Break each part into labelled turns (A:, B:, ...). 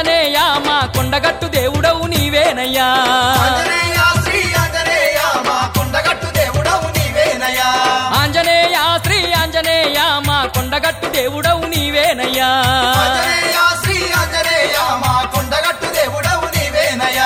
A: ఆంజనేయ మా కొండగట్టు దేవుడవు నీవేనయ్యా
B: ఆంజనేయ శ్రీ ఆంజనేయ మా కొండగట్టు దేవుడవు నీవేనయ్యా
A: ఆంజనేయ శ్రీ ఆంజనేయ మా కొండగట్టు దేవుడవు నీవేనయ్యా
B: ఆంజనేయ శ్రీ ఆంజనేయ మా కొండగట్టు దేవుడవు నీవేనయ్యా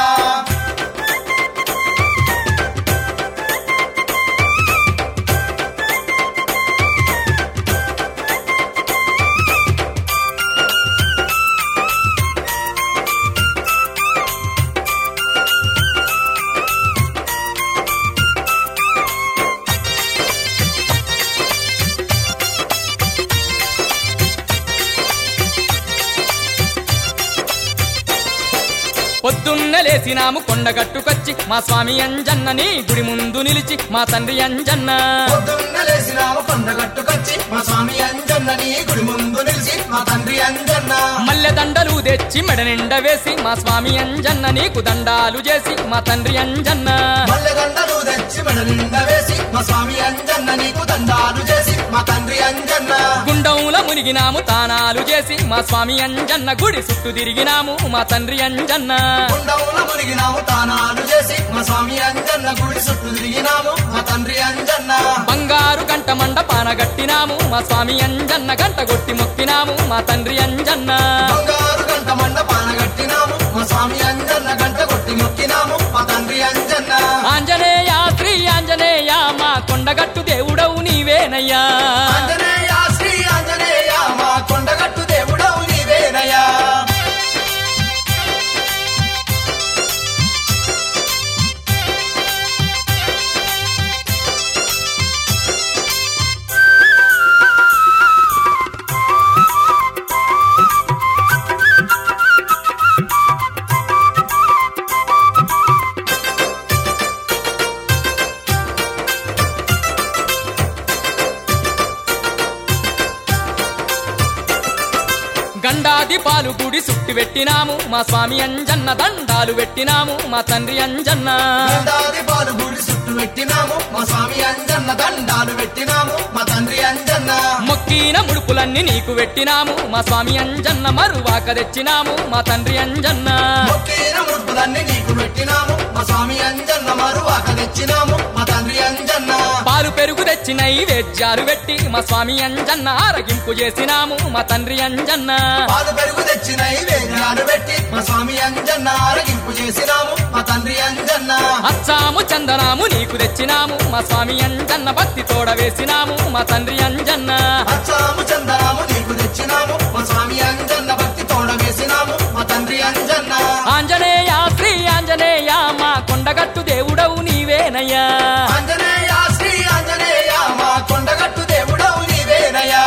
A: పొద్దున్న లేసినాము కొండగట్టుకొచ్చి మా స్వామి అంజన్నని గుడి ముందు నిలిచి మా తండ్రి అంజన్న
B: పొద్దున్న లేసినాము కొండగట్టుకొచ్చి మా స్వామి అంజన్న నీ గుడి ముందు నిలిచి మా తండ్రి అంజన్న
A: మల్లె దండలు తెచ్చి మెడ నిండా వేసి మా స్వామి అంజన్న నీకు దండాలు చేసి మా తండ్రి అంజన్న
B: మల్లెదండలు తెచ్చి మెడ నిండా వేసి మా స్వామి అంజన్న నీకు దండాలు చేసి మా తండ్రి అంజన్న
A: గుండంలో మునిగినాము తానాలు చేసి మా స్వామి అంజన్న గుడి చుట్టూ తిరిగినాము మా తండ్రి అంజన్న
B: కుండవుల మునిగినాము తానాలు చేసి మా స్వామి అంజన్న గుడి చుట్టూ తిరిగినాము మా తండ్రి అంజన్న
A: బంగారు గంట మండపాన గట్టినాము మా స్వామి అంజన్న గంట కొట్టి మొక్కినాము మా తండ్రి అంజన్న
B: బంగారు గంట మండపాన కట్టినాము మా స్వామి అంజన్న గంట కొట్టి మొక్కినాము మా తండ్రి అంజన్న
A: ఆంజనేయ శ్రీ ఆంజనేయ మా కొండగట్టు దేవుడవు నీవేనయ్యా
B: ఆంజనేయ శ్రీ ఆంజనేయ మా కొండగట్టు దేవుడవు నీవేనయ్యా
A: గండాది పాలు గుడి సుట్టి పెట్టినాము మా స్వామి అంజన్న దండాలు పెట్టినాము మా తండ్రి అంజన్న
B: దండాది పాలు గుడి చుట్టూ పెట్టినాము మా స్వామి అంజన్న దండాలు పెట్టినాము మా తండ్రి అంజన్న
A: మొక్కిన ముడుపులన్నీ నీకు పెట్టినాము మా స్వామి అంజన్న మరువాక తెచ్చినాము మా తండ్రి అంజన్న
B: మొక్కిన ముడుపులన్నీ నీకు పెట్టినాము మా స్వామి అంజన్న మరువాక తెచ్చినాము మా తండ్రి అంజన్న
A: పాలు పెరుగు తెచ్చి నైవేద్యాలు పెట్టి మా స్వామి అంజన్న ఆరగింపు చేసినాము మా తండ్రి అంజన్న
B: పాలు పెరుగు తెచ్చి నైవేద్యాలు పెట్టి మా స్వామి అంజన్న ఆరగింపు చేసినాము మా తండ్రి అంజన్న
A: అచ్చాము చందనాము నీకు తెచ్చినాము మా స్వామి అంజన్న భక్తి తోడ వేసినాము మా తండ్రి అంజన్న
B: అచ్చాము చందనాము నీకు తెచ్చినాము మా స్వామి అంజన్న భక్తి తోడ వేసినాము మా తండ్రి అంజన్న
A: ఆంజనేయ శ్రీ ఆంజనేయ మా కొండగట్టు దేవుడవు నీవేనయ్యా
B: ఆంజనేయ శ్రీ ఆంజనేయ మా కొండగట్టు దేవుడవు నీవేనయ్యా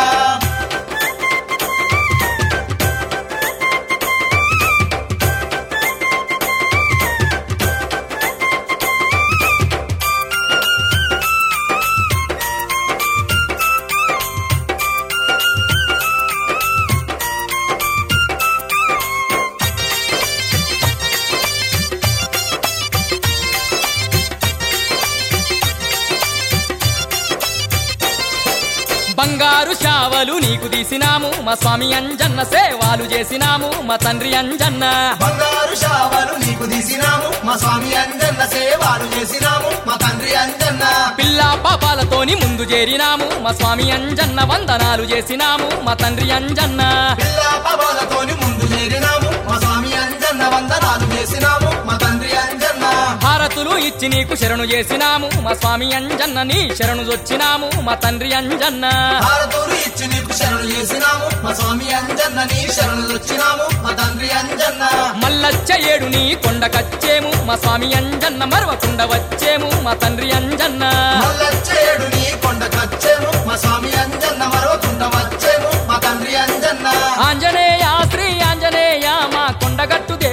A: బంగారు శావలు నీకు తీసినాము మా స్వామి అంజన్న సేవాలు చేసినాము మా తండ్రి అంజన్న
B: బంగారు శావలు నీకు తీసినాము మా స్వామి అంజన్న సేవలు చేసినాము మా తండ్రి అంజన్న
A: పిల్ల పాపాలతోని ముందు చేరినాము మా స్వామి అంజన్న వందనాలు చేసినాము మా తండ్రి అంజన్న
B: పిల్ల పవాలతోని ముందు చేరినాము మా స్వామి అంజన్న వందనాలు చేసినాము మా తండ్రి అంజన్న
A: హారతులు ఇచ్చి నీకు శరణు చేసినాము మా స్వామి అంజన్న నీ శరణు వచ్చినాము మా తండ్రి అంజన్న
B: భారతూరు ఇచ్చి నీకు శరణు చేసినాము మా స్వామి అంజన్న నీ శరణు వచ్చినాము మా తండ్రి అంజన్న
A: మల్లచ్చ ఏడు నీ కొండకచ్చేము మా స్వామి అంజన్న మరవకుండా వచ్చేము మా తండ్రి అంజన్న
B: మల్లచ్చేడు నీ కొండ కచ్చేము మా స్వామి అంజన్న మరవకుండా వచ్చేము మా తండ్రి అంజన్న
A: ఆంజనేయ శ్రీ ఆంజనేయ మా కొండగట్టు